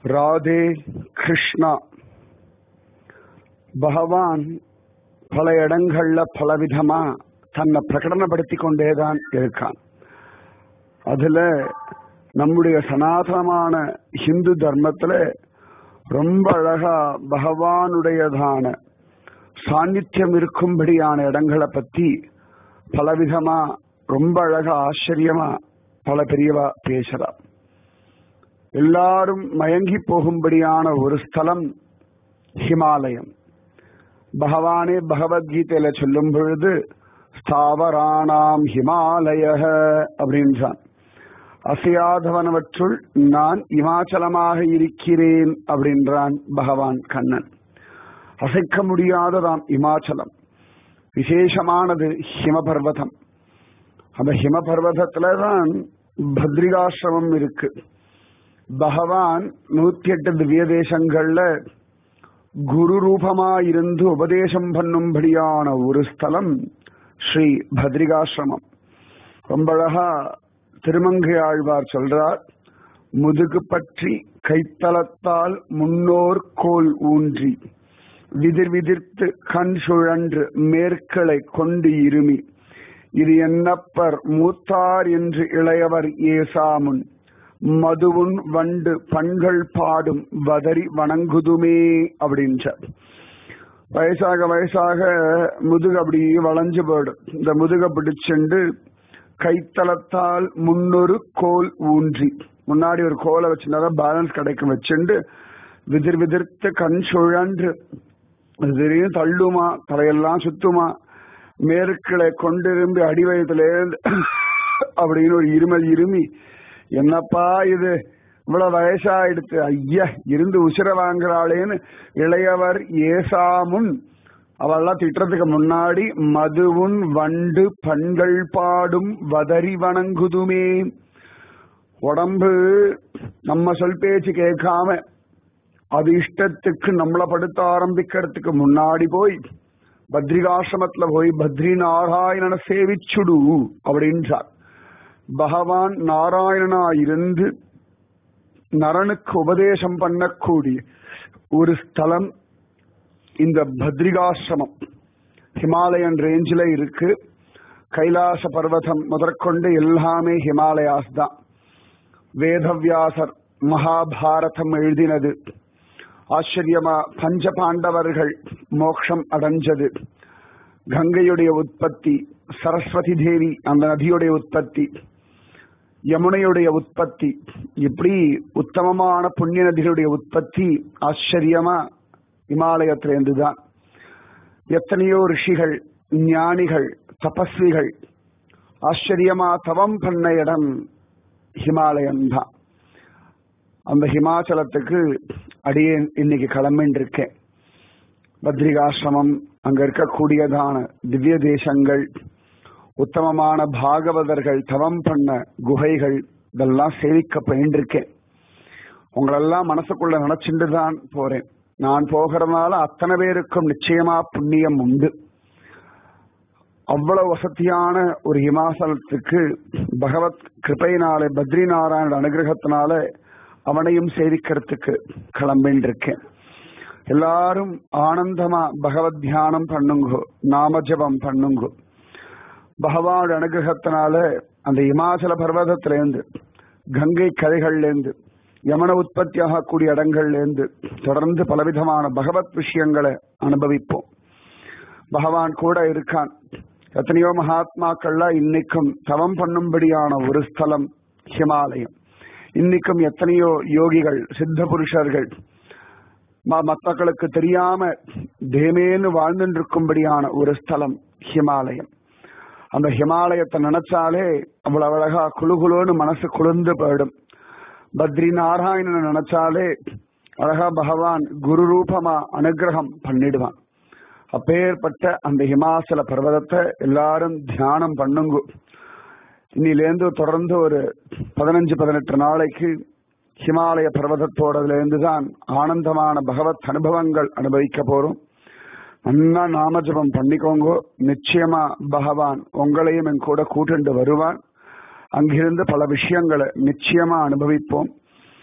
ராதே கிருஷ்ணா பகவான் பல இடங்கள்ல பலவிதமா தன்னை பிரகடனப்படுத்தி கொண்டேதான் இருக்கான் அதுல நம்முடைய சனாதனமான ஹிந்து தர்மத்துல ரொம்ப அழகா பகவானுடையதான சாநித்தியம் இருக்கும்படியான இடங்களை பத்தி பலவிதமா ரொம்ப அழகா ஆச்சரியமா பல பெரியவா பேசுறா எல்லாரும் மயங்கி போகும்படியான ஒரு ஸ்தலம் ஹிமாலயம் பகவானே பகவத்கீதையில சொல்லும் பொழுது ஸ்தாவராணாம் ஹிமாலய அப்படின்றான் அசையாதவனவற்றுள் நான் இமாச்சலமாக இருக்கிறேன் அப்படின்றான் பகவான் கண்ணன் அசைக்க முடியாததாம் இமாச்சலம் விசேஷமானது ஹிமபர்வதம் அந்த ஹிமபர்வதத்துல தான் பத்ரிகாசிரமம் இருக்கு பகவான் நூத்தி எட்டு திவ்ய தேசங்கள்ல குரு ரூபமா இருந்து உபதேசம் பண்ணும்படியான ஒரு ஸ்தலம் ஸ்ரீ பத்ரிகாசிரமம் ரொம்ப அழகா திருமங்கை ஆழ்வார் சொல்றார் முதுகு பற்றி கைத்தளத்தால் முன்னோர் கோல் ஊன்றி விதிர் விதிர்த்து கண் சுழன்று மேற்களை கொண்டு இருமி இது என்னப்பர் மூத்தார் என்று இளையவர் ஏசாமுன் மதுவுன் வண்டு பண்கள் பாடும் வதறி வணங்குதுமே அப்படின்ற வயசாக வயசாக முதுகு அப்படி வளைஞ்சு போயிடும் இந்த முதுக பிடிச்சுண்டு கைத்தளத்தால் முன்னொரு கோல் ஊன்றி முன்னாடி ஒரு கோலை வச்சுருந்தா பேலன்ஸ் கிடைக்கும் வச்சுண்டு விதிர் விதிர்த்து கண் சுழன்று திடீர்னு தள்ளுமா தலையெல்லாம் சுத்துமா மேற்களை கொண்டிரும்பி அடிவயத்திலேருந்து அப்படின்னு ஒரு இருமல் இருமி என்னப்பா இது இவ்வளவு வயசாயிடுத்து ஐயா இருந்து உசிர வாங்குறாளேன்னு இளையவர் ஏசாமுன் அவெல்லாம் திட்டத்துக்கு முன்னாடி மதுவுன் வண்டு பண்கள் பாடும் வதறி வணங்குதுமே உடம்பு நம்ம சொல் பேச்சு கேட்காம அது இஷ்டத்துக்கு நம்மளை படுத்த ஆரம்பிக்கிறதுக்கு முன்னாடி போய் பத்ரிகாசிரமத்துல போய் பத்ரி நாராயணனை சேவிச்சுடு அப்படின்றார் பகவான் நாராயணனா இருந்து நரனுக்கு உபதேசம் பண்ணக்கூடிய ஒரு ஸ்தலம் இந்த பத்ரிகாசிரமம் ஹிமாலயன் ரேஞ்சில் இருக்கு கைலாச பர்வதம் முதற்கொண்டு எல்லாமே ஹிமாலயாஸ் தான் வேதவியாசர் மகாபாரதம் எழுதினது ஆச்சரியமா பஞ்ச பாண்டவர்கள் மோக்ஷம் அடைஞ்சது கங்கையுடைய உற்பத்தி சரஸ்வதி தேவி அந்த நதியுடைய உற்பத்தி யமுனையுடைய உற்பத்தி இப்படி உத்தமமான புண்ணிய நதிகளுடைய உற்பத்தி ஆச்சரியமா இமாலயத்திலேருந்து தான் எத்தனையோ ரிஷிகள் ஞானிகள் தபஸ்விகள் ஆச்சரியமா தவம் பண்ண இடம் ஹிமாலயம் தான் அந்த ஹிமாச்சலத்துக்கு அடியே இன்னைக்கு கிளம்பின்னு இருக்கேன் பத்ரிகாசிரமம் அங்க இருக்கக்கூடியதான திவ்ய தேசங்கள் உத்தமமான பாகவதர்கள் தவம் பண்ண குகைகள் இதெல்லாம் சேவிக்க பயின்றிருக்கேன் உங்களெல்லாம் மனசுக்குள்ள நினைச்சுட்டு தான் போறேன் நான் போகிறதுனால அத்தனை பேருக்கும் நிச்சயமா புண்ணியம் உண்டு அவ்வளவு வசதியான ஒரு ஹிமாசலத்துக்கு பகவத் கிருப்பையினால பத்ரி நாராயண அனுகிரகத்தினால அவனையும் சேவிக்கிறதுக்கு கிளம்பின்னு இருக்கேன் எல்லாரும் ஆனந்தமா பகவத் தியானம் பண்ணுங்கோ நாம ஜபம் பண்ணுங்கோ பகவான் அனுகிரகத்தினால அந்த இமாச்சல பர்வதத்திலேருந்து கங்கை கரைகள்லேருந்து யமன உற்பத்தி ஆகக்கூடிய இடங்கள்லேருந்து தொடர்ந்து பலவிதமான பகவத் விஷயங்களை அனுபவிப்போம் பகவான் கூட இருக்கான் எத்தனையோ மகாத்மாக்கள்லாம் இன்னைக்கும் தவம் பண்ணும்படியான ஒரு ஸ்தலம் ஹிமாலயம் இன்னைக்கும் எத்தனையோ யோகிகள் சித்த புருஷர்கள் மக்களுக்கு தெரியாம தேமேன்னு வாழ்ந்துட்டு இருக்கும்படியான ஒரு ஸ்தலம் ஹிமாலயம் அந்த ஹிமாலயத்தை நினைச்சாலே அவ்வளவு அழகா குழுகுலுன்னு மனசு குளிர்ந்து போயிடும் பத்ரி நாராயணனை நினைச்சாலே அழகா பகவான் குரு ரூபமா அனுகிரகம் பண்ணிடுவான் அப்பேற்பட்ட அந்த ஹிமாச்சல பர்வதத்தை எல்லாரும் தியானம் பண்ணுங்க இன்னிலேருந்து தொடர்ந்து ஒரு பதினஞ்சு பதினெட்டு நாளைக்கு ஹிமாலய பர்வதத்தோடதுலேருந்து தான் ஆனந்தமான பகவத் அனுபவங்கள் அனுபவிக்க போறோம் நல்லா நாமஜபம் பண்ணிக்கோங்க நிச்சயமா பகவான் உங்களையும் என் கூட கூட்டுண்டு வருவான் அங்கிருந்து பல விஷயங்களை நிச்சயமா அனுபவிப்போம்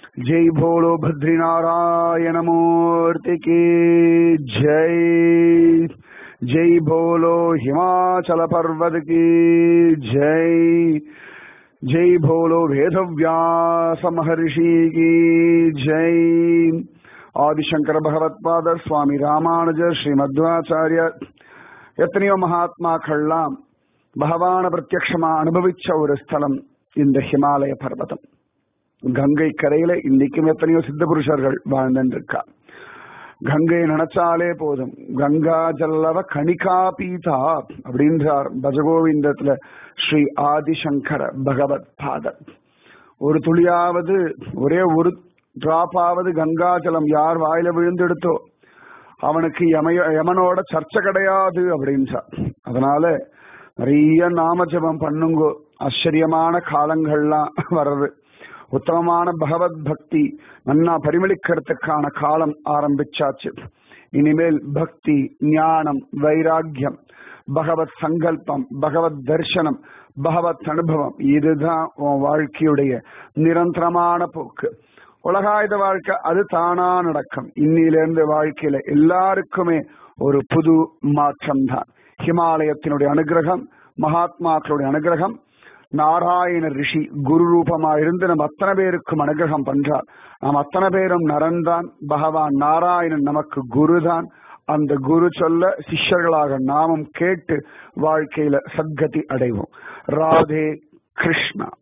जय भोलो बद्रीनारायण मूर्ति की जय जय भोलो हिमाचल पर्वत की जय जय भोलो वेदव्यास महर्षि की जय ஆதிசங்கர பகவத்பாதர் சுவாமி ராமானுஜர் ஸ்ரீ மத்வாச்சாரிய எத்தனையோ மகாத்மாக்கள்லாம் பகவான பிரத்யக்ஷமா அனுபவிச்ச ஒரு ஸ்தலம் இந்த ஹிமாலய பர்வதம் கங்கை கரையில இன்னைக்கும் எத்தனையோ சித்த புருஷர்கள் வாழ்ந்துருக்கா கங்கை நினைச்சாலே போதும் கங்கா ஜல்லவ கணிகா பீதா அப்படின்றார் பஜகோவிந்தத்துல ஸ்ரீ ஆதிசங்கர பகவத் பாதர் ஒரு துளியாவது ஒரே ஒரு டிராப்பாவது கங்காஜலம் யார் வாயில விழுந்தெடுத்தோ அவனுக்கு யமய யமனோட சர்ச்சை கிடையாது அப்படின்றார் அதனால நிறைய நாமஜபம் பண்ணுங்கோ ஆச்சரியமான காலங்கள்லாம் வர்றது உத்தமமான பகவத் பக்தி நன்னா பரிமளிக்கிறதுக்கான காலம் ஆரம்பிச்சாச்சு இனிமேல் பக்தி ஞானம் வைராக்கியம் பகவத் சங்கல்பம் பகவத் தர்சனம் பகவத் அனுபவம் இதுதான் உன் வாழ்க்கையுடைய நிரந்தரமான போக்கு உலகாயுத வாழ்க்கை அது தானா நடக்கும் இன்னிலிருந்து வாழ்க்கையில எல்லாருக்குமே ஒரு புது மாற்றம் தான் ஹிமாலயத்தினுடைய அனுகிரகம் மகாத்மாக்களுடைய அனுகிரகம் நாராயண ரிஷி குரு ரூபமா இருந்து நம்ம அத்தனை பேருக்கும் அனுகிரகம் பண்றார் நாம் அத்தனை பேரும் நரன்தான் பகவான் நாராயணன் நமக்கு குருதான் அந்த குரு சொல்ல சிஷ்யர்களாக நாமும் கேட்டு வாழ்க்கையில சத்கதி அடைவோம் ராதே கிருஷ்ணா